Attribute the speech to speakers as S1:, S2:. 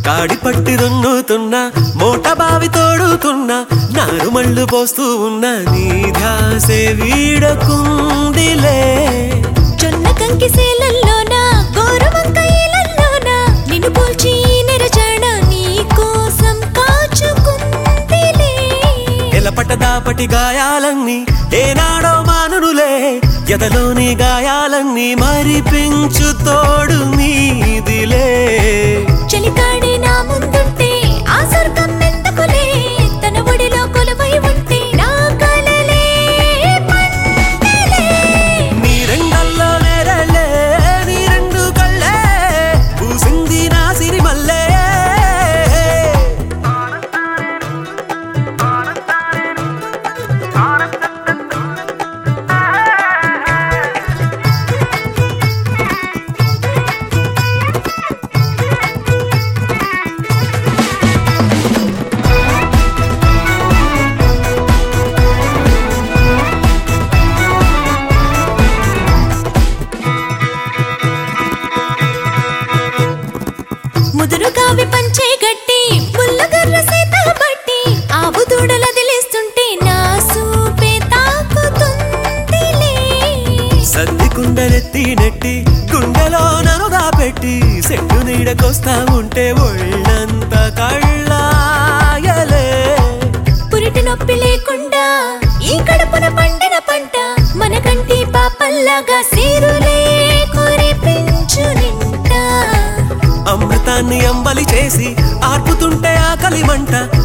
S1: కాడి పట్టి దున్నుతున్నా మోట బావి తోడుతున్నా నారుమళ్ళు పోస్తూ ఉన్నా నీ ధ్యాసే వీడకుందిలే
S2: జొన్న కంకి సేలల్లోన గోరువంకాయలల్లోన నిన్ను పోల్చి నెరజాడ నీ కోసం కాచుకుందిలే
S1: ఎలపట దాపటి గాయాలన్నీ ఏనాడో మానునులే ఎదలోని గాయాలన్నీ మరిపించు తోడు నీదిలే
S2: చలికాడే నా ముందుంటే ఆ స్వర్గం ఎందుకులే తన ఒడిలో కొలువై ఉంటే నా కలలే పంటలే
S1: నీ రెండల్లో నేరళ్ళే నీ రెండు కళ్ళే పూసింది నా సిరిమల్లే
S2: ముదురు కావి పంచే గట్టి ముల్లగర్ర సేత బట్టి ఆవు దూడలదిలేస్తుంటే నా సూపే తాకుతుందిలే
S1: సద్ది కుండలెత్తి నెట్టి గుండెలో ననుగా పెట్టి సెట్టు నీడకొస్తా ఉంటే ఒళ్ళంత కళ్ళాయలే
S2: పురిటి నొప్పి లేకుండా ఈ కడుపున పండిన పంట మన కంటి పాపల్లాగా సీరులే కురిపించు నింట
S1: అమృతాన్ని అంబలి చేసి ఆర్పుతుంటే ఆకలి మంట